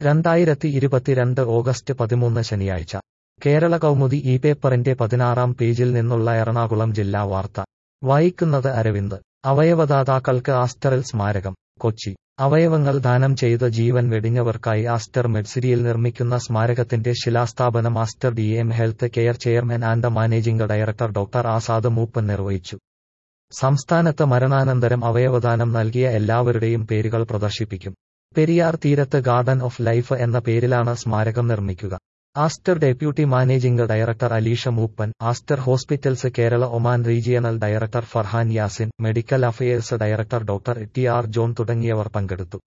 രണ്ടായിരത്തി ഇരുപത്തിരണ്ട് ഓഗസ്റ്റ് പതിമൂന്ന് ശനിയാഴ്ച കേരള കൗമുദി ഈ പേപ്പറിന്റെ പതിനാറാം പേജിൽ നിന്നുള്ള എറണാകുളം ജില്ലാ വാർത്ത വായിക്കുന്നത് അരവിന്ദ് അവയവദാതാക്കൾക്ക് ആസ്റ്ററിൽ സ്മാരകം കൊച്ചി അവയവങ്ങൾ ദാനം ചെയ്ത് ജീവൻ വെടിഞ്ഞവർക്കായി ആസ്റ്റർ മെഡ്സിറ്റിയിൽ നിർമ്മിക്കുന്ന സ്മാരകത്തിന്റെ ശിലാസ്ഥാപനം Aster D M health care chairman and managing director doctor Azad Moopen നിർവഹിച്ചു സംസ്ഥാനത്ത് മരണാനന്തരം അവയവദാനം നൽകിയ എല്ലാവരുടെയും പേരുകൾ പ്രദർശിപ്പിക്കും പെരിയാർ തീരത്ത് ഗാർഡൻ ഓഫ് ലൈഫ് എന്ന പേരിലാണ് സ്മാരകം നിർമ്മിക്കുക Aster deputy managing director Alisha Moopen Aster hospitals Kerala Oman regional director Farhan Yasin medical affairs director doctor T R John തുടങ്ങിയവർ പങ്കെടുത്തു